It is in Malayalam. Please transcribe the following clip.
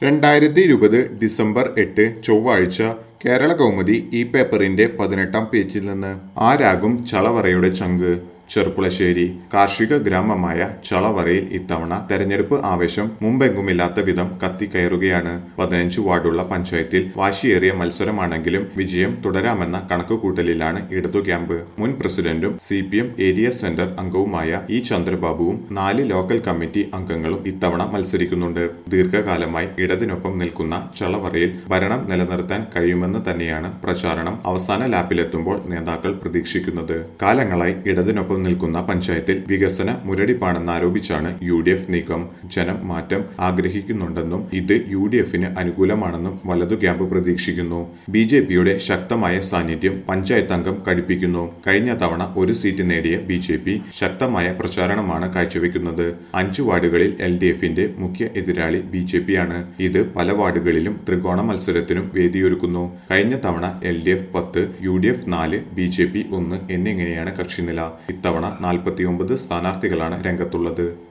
രണ്ടായിരത്തി ഇരുപത് ഡിസംബർ എട്ട് ചൊവ്വാഴ്ച കേരള കൗമുദി ഈ പേപ്പറിന്റെ പതിനെട്ടാം പേജിൽ നിന്ന് ആരാകും ചളവറയുടെ ചങ്ക് ചെറുപ്പുളശ്ശേരി കാർഷിക ഗ്രാമമായ ചളവറയിൽ ഇത്തവണ തെരഞ്ഞെടുപ്പ് ആവേശം മുമ്പെങ്ങുമില്ലാത്ത വിധം കത്തിക്കയറുകയാണ് പതിനഞ്ച് വാർഡുള്ള പഞ്ചായത്തിൽ വാശിയേറിയ മത്സരമാണെങ്കിലും വിജയം തുടരാമെന്ന കണക്കുകൂട്ടലിലാണ് ഇടതു ക്യാമ്പ് മുൻ പ്രസിഡന്റും C P M area centre അംഗവുമായ ഇ ചന്ദ്രബാബുവും നാല് ലോക്കൽ കമ്മിറ്റി അംഗങ്ങളും ഇത്തവണ മത്സരിക്കുന്നുണ്ട് ദീർഘകാലമായി ഇടതിനൊപ്പം നിൽക്കുന്ന ചളവറയിൽ ഭരണം നിലനിർത്താൻ കഴിയുമെന്ന് തന്നെയാണ് പ്രചാരണം അവസാന ലാപ്പിലെത്തുമ്പോൾ നേതാക്കൾ പ്രതീക്ഷിക്കുന്നത് കാലങ്ങളായി ഇടതിനൊപ്പം നിൽക്കുന്ന പഞ്ചായത്തിൽ വികസന മുരടിപ്പാണെന്നാരോപിച്ചാണ് യു ഡി എഫ് നീക്കം ജനം മാറ്റം ആഗ്രഹിക്കുന്നുണ്ടെന്നും ഇത് യു ഡി എഫിന് അനുകൂലമാണെന്നും വലതു ക്യാമ്പ് പ്രതീക്ഷിക്കുന്നു ബി ജെ പിയുടെ ശക്തമായ സാന്നിധ്യം പഞ്ചായത്ത് അംഗം കടുപ്പിക്കുന്നു കഴിഞ്ഞ തവണ ഒരു സീറ്റ് നേടിയ ബി ജെ പി ശക്തമായ പ്രചാരണമാണ് കാഴ്ചവെക്കുന്നത് അഞ്ചു വാർഡുകളിൽ എൽ ഡി എഫിന്റെ മുഖ്യ എതിരാളി ബി ജെ പി ആണ് ഇത് പല വാർഡുകളിലും ത്രികോണ മത്സരത്തിനും വേദിയൊരുക്കുന്നു കഴിഞ്ഞ തവണ എൽ ഡി എഫ് പത്ത് യു ഡി എഫ് നാല് ബി ജെ പി ഒന്ന് എന്നിങ്ങനെയാണ് കക്ഷിനില ഇത്തവണ നാൽപ്പത്തിയൊമ്പത് സ്ഥാനാർത്ഥികളാണ് രംഗത്തുള്ളത്